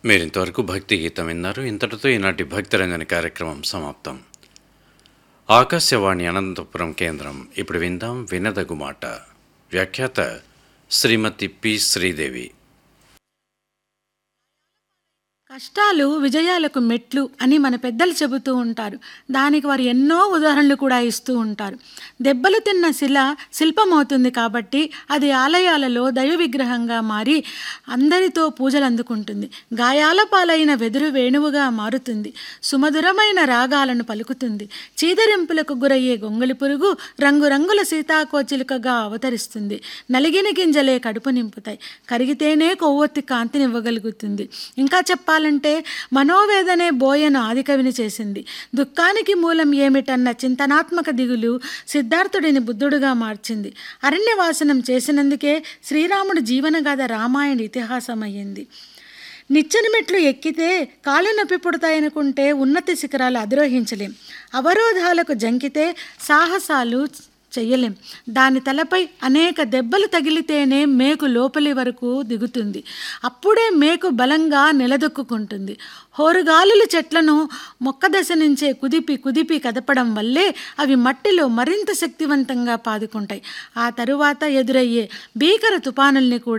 మీరు ఇంతవరకు భక్తి గీతం విన్నారు ఇంతటితో ఈనాటి భక్తి రంజని కార్యక్రమం సమాప్తం ఆకాశవాణి అనంతపురం కేంద్రం ఇప్పుడు విందాం వినదగు మాట వ్యాఖ్యాత శ్రీమతి పి శ్రీదేవి కష్టాలు విజయాలకు మెట్లు అని మన పెద్దలు చెబుతూ ఉంటారు దానికి వారు ఎన్నో ఉదాహరణలు కూడా ఇస్తూ ఉంటారు దెబ్బలు తిన్న శిల శిల్పమవుతుంది కాబట్టి అది ఆలయాలలో దైవ విగ్రహంగా మారి అందరితో పూజలు అందుకుంటుంది గాయాల పాలైన వెదురు వేణువుగా మారుతుంది సుమధురమైన రాగాలను పలుకుతుంది చీదరింపులకు గురయ్యే గొంగళి పురుగు రంగురంగుల సీతాకోచిలుకగా అవతరిస్తుంది నలిగిన గింజలే కడుపు నింపుతాయి కరిగితేనే కొవ్వొత్తి కాంతినివ్వగలుగుతుంది ఇంకా చెప్పాలంటే మనోవేదనే బోయను ఆదికవిని చేసింది దుఃఖానికి మూలం ఏమిటన్న చింతనాత్మక దిగులు సిద్ధార్థుడిని బుద్ధుడుగా మార్చింది అరణ్యవాసనం చేసినందుకే శ్రీరాముడు జీవనగాథ రామాయణ ఇతిహాసమయ్యింది నిచ్చెన మెట్లు ఎక్కితే కాళ్ళు నొప్పి పుడతాయనుకుంటే ఉన్నతి శిఖరాలు అధిరోహించలేం అవరోధాలకు జంకితే సాహసాలు చెయ్యలేం దాని తలపై అనేక దెబ్బలు తగిలితేనే మేకు లోపలి వరకు దిగుతుంది అప్పుడే మేకు బలంగా నిలదొక్కుంటుంది హోరుగాలులు చెట్లను మొక్క దశ నుంచే కుదిపి కుదిపి కదపడం వల్లే అవి మట్టిలో మరింత శక్తివంతంగా పాదుకుంటాయి ఆ తరువాత ఎదురయ్యే భీకర తుపానుల్ని కూడా